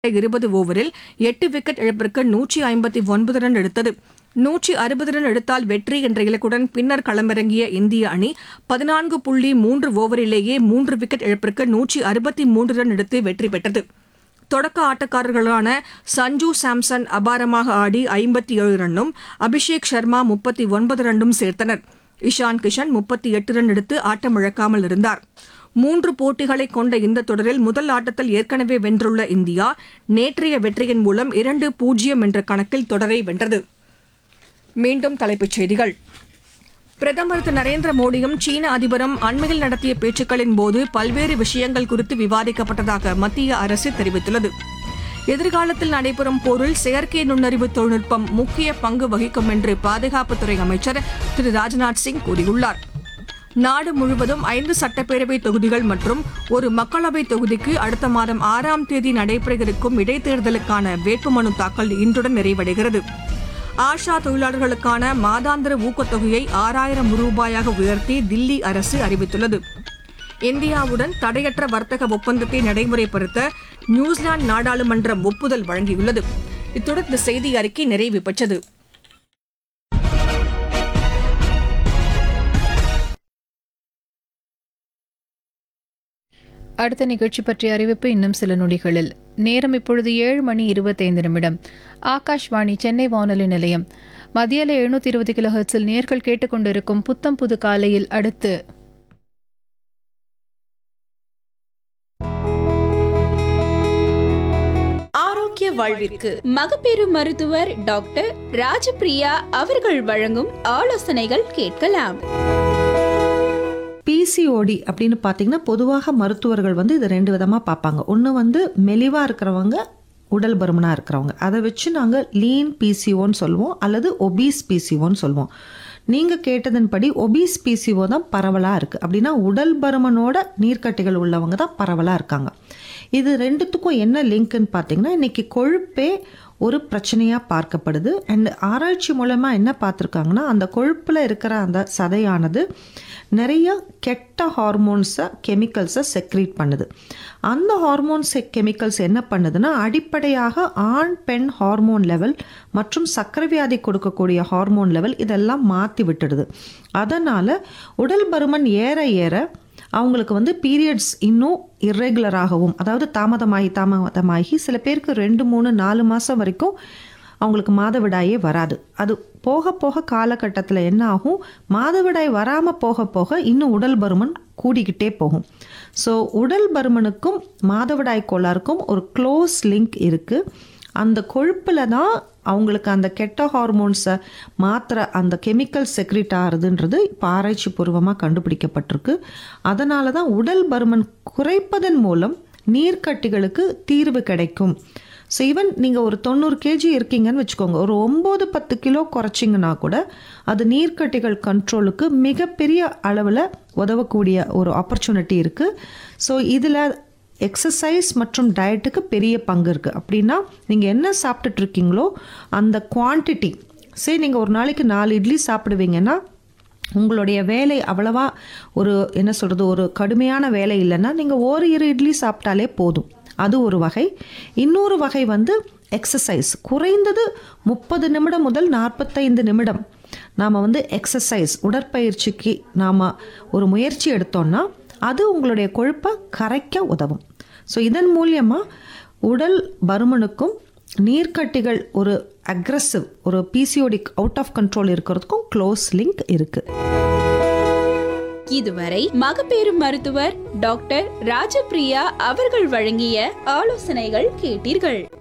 இருபது ஓவரில் எட்டு விக்கெட் இழப்பிற்கு நூற்றி ஐம்பத்தி ஒன்பது ரன் எடுத்தது நூற்றி அறுபது ரன் எடுத்தால் வெற்றி என்ற இலக்குடன் பின்னர் களமிறங்கிய இந்திய அணி பதினான்கு புள்ளி மூன்று ஓவரிலேயே மூன்று விக்கெட் இழப்பிற்கு நூற்றி அறுபத்தி மூன்று ரன் எடுத்து வெற்றி பெற்றது தொடக்க ஆட்டக்காரர்களான சஞ்சு சாம்சன் அபாரமாக ஆடி ஐம்பத்தி ஏழு ரன்னும் அபிஷேக் சர்மா முப்பத்தி ஒன்பது ரன்னும் சேர்த்தனர் இஷான் கிஷன் முப்பத்தி எட்டு ரன் எடுத்து ஆட்டமிழக்காமல் இருந்தார் மூன்று போட்டிகளை கொண்ட இந்த தொடரில் முதல் ஆட்டத்தில் ஏற்கனவே வென்றுள்ள இந்தியா நேற்றைய வெற்றியின் மூலம் இரண்டு பூஜ்ஜியம் என்ற கணக்கில் தொடரை வென்றது மீண்டும் தலைப்புச் செய்திகள் பிரதமர் திரு நரேந்திர மோடியும் சீன அதிபரும் அண்மையில் நடத்திய பேச்சுக்களின் போது பல்வேறு விஷயங்கள் குறித்து விவாதிக்கப்பட்டதாக மத்திய அரசு தெரிவித்துள்ளது எதிர்காலத்தில் நடைபெறும் போரில் செயற்கை நுண்ணறிவு தொழில்நுட்பம் முக்கிய பங்கு வகிக்கும் என்று பாதுகாப்புத்துறை அமைச்சர் திரு ராஜ்நாத் சிங் கூறியுள்ளார் நாடு முழுவதும் ஐந்து சட்டப்பேரவை தொகுதிகள் மற்றும் ஒரு மக்களவை தொகுதிக்கு அடுத்த மாதம் ஆறாம் தேதி நடைபெற இருக்கும் இடைத்தேர்தலுக்கான வேட்புமனு தாக்கல் இன்றுடன் நிறைவடைகிறது ஆஷா தொழிலாளர்களுக்கான மாதாந்திர ஊக்கத்தொகையை ஆறாயிரம் ரூபாயாக உயர்த்தி தில்லி அரசு அறிவித்துள்ளது இந்தியாவுடன் தடையற்ற வர்த்தக ஒப்பந்தத்தை நடைமுறைப்படுத்த நியூசிலாந்து நாடாளுமன்றம் ஒப்புதல் வழங்கியுள்ளது இத்துடன் இந்த செய்தி அறிக்கை நிறைவு பெற்றது அடுத்த நிகழ்ச்சி பற்றிய அறிவிப்பு இன்னும் சில நொடிகளில் நேரம் இப்பொழுது ஏழு மணி இருபத்தைந்து நிமிடம் ஆகாஷ்வாணி சென்னை வானொலி நிலையம் மத்தியில எழுநூத்தி இருபது கிலோ ஹெர்ட்ஸில் நேர்கள் கேட்டுக்கொண்டிருக்கும் புத்தம் புது காலையில் அடுத்து ஆரோக்கிய வாழ்விற்கு மகப்பேறு மருத்துவர் டாக்டர் ராஜபிரியா அவர்கள் வழங்கும் ஆலோசனைகள் கேட்கலாம் பிசிஓடி அப்படின்னு பார்த்தீங்கன்னா பொதுவாக மருத்துவர்கள் வந்து இது ரெண்டு விதமாக பார்ப்பாங்க ஒன்று வந்து மெலிவாக இருக்கிறவங்க உடல் பருமனாக இருக்கிறவங்க அதை வச்சு நாங்கள் லீன் பிசிஓன்னு சொல்லுவோம் அல்லது ஒபீஸ் பிசிஓன்னு சொல்லுவோம் நீங்கள் கேட்டதன்படி ஒபீஸ் பிசிஓ தான் பரவலாக இருக்குது அப்படின்னா உடல் பருமனோட நீர்க்கட்டிகள் உள்ளவங்க தான் பரவலாக இருக்காங்க இது ரெண்டுத்துக்கும் என்ன லிங்க்னு பார்த்தீங்கன்னா இன்றைக்கி கொழுப்பே ஒரு பிரச்சனையாக பார்க்கப்படுது அண்ட் ஆராய்ச்சி மூலமாக என்ன பார்த்துருக்காங்கன்னா அந்த கொழுப்பில் இருக்கிற அந்த சதையானது நிறைய கெட்ட ஹார்மோன்ஸை கெமிக்கல்ஸை செக்ரீட் பண்ணுது அந்த ஹார்மோன்ஸ் கெமிக்கல்ஸ் என்ன பண்ணுதுன்னா அடிப்படையாக ஆண் பெண் ஹார்மோன் லெவல் மற்றும் சர்க்கரை வியாதி கொடுக்கக்கூடிய ஹார்மோன் லெவல் இதெல்லாம் மாற்றி விட்டுடுது அதனால் உடல் பருமன் ஏற ஏற அவங்களுக்கு வந்து பீரியட்ஸ் இன்னும் இர்ரெகுலராகவும் அதாவது தாமதமாகி தாமதமாகி சில பேருக்கு ரெண்டு மூணு நாலு மாதம் வரைக்கும் அவங்களுக்கு மாதவிடாயே வராது அது போக போக காலகட்டத்தில் என்ன ஆகும் மாதவிடாய் வராமல் போக போக இன்னும் உடல் பருமன் கூடிக்கிட்டே போகும் ஸோ உடல் பருமனுக்கும் மாதவிடாய் கோளாறுக்கும் ஒரு க்ளோஸ் லிங்க் இருக்குது அந்த கொழுப்பில் தான் அவங்களுக்கு அந்த கெட்ட ஹார்மோன்ஸை மாத்திர அந்த கெமிக்கல் செக்ரிட் ஆகுதுன்றது இப்போ ஆராய்ச்சி பூர்வமாக கண்டுபிடிக்கப்பட்டிருக்கு அதனால தான் உடல் பருமன் குறைப்பதன் மூலம் நீர்க்கட்டிகளுக்கு தீர்வு கிடைக்கும் ஸோ ஈவன் நீங்கள் ஒரு தொண்ணூறு கேஜி இருக்கீங்கன்னு வச்சுக்கோங்க ஒரு ஒம்பது பத்து கிலோ குறைச்சிங்கன்னா கூட அது நீர்க்கட்டிகள் கண்ட்ரோலுக்கு மிகப்பெரிய அளவில் உதவக்கூடிய ஒரு ஆப்பர்ச்சுனிட்டி இருக்குது ஸோ இதில் எக்ஸசைஸ் மற்றும் டயட்டுக்கு பெரிய பங்கு இருக்குது அப்படின்னா நீங்கள் என்ன சாப்பிட்டுட்டு இருக்கீங்களோ அந்த குவான்டிட்டி சரி நீங்கள் ஒரு நாளைக்கு நாலு இட்லி சாப்பிடுவீங்கன்னா உங்களுடைய வேலை அவ்வளவா ஒரு என்ன சொல்கிறது ஒரு கடுமையான வேலை இல்லைன்னா நீங்கள் ஒரு இரு இட்லி சாப்பிட்டாலே போதும் அது ஒரு வகை இன்னொரு வகை வந்து எக்ஸசைஸ் குறைந்தது முப்பது நிமிடம் முதல் நாற்பத்தைந்து நிமிடம் நாம் வந்து எக்ஸசைஸ் உடற்பயிற்சிக்கு நாம் ஒரு முயற்சி எடுத்தோம்னா அது உங்களுடைய கொழுப்பை கரைக்க உதவும் ஸோ இதன் மூலியமாக உடல் பருமனுக்கும் நீர்க்கட்டிகள் ஒரு அக்ரஸிவ் ஒரு பிசிஓடிக் அவுட் ஆஃப் கண்ட்ரோல் இருக்கிறதுக்கும் க்ளோஸ் லிங்க் இருக்குது இதுவரை மகப்பேறு மருத்துவர் டாக்டர் ராஜபிரியா அவர்கள் வழங்கிய ஆலோசனைகள் கேட்டீர்கள்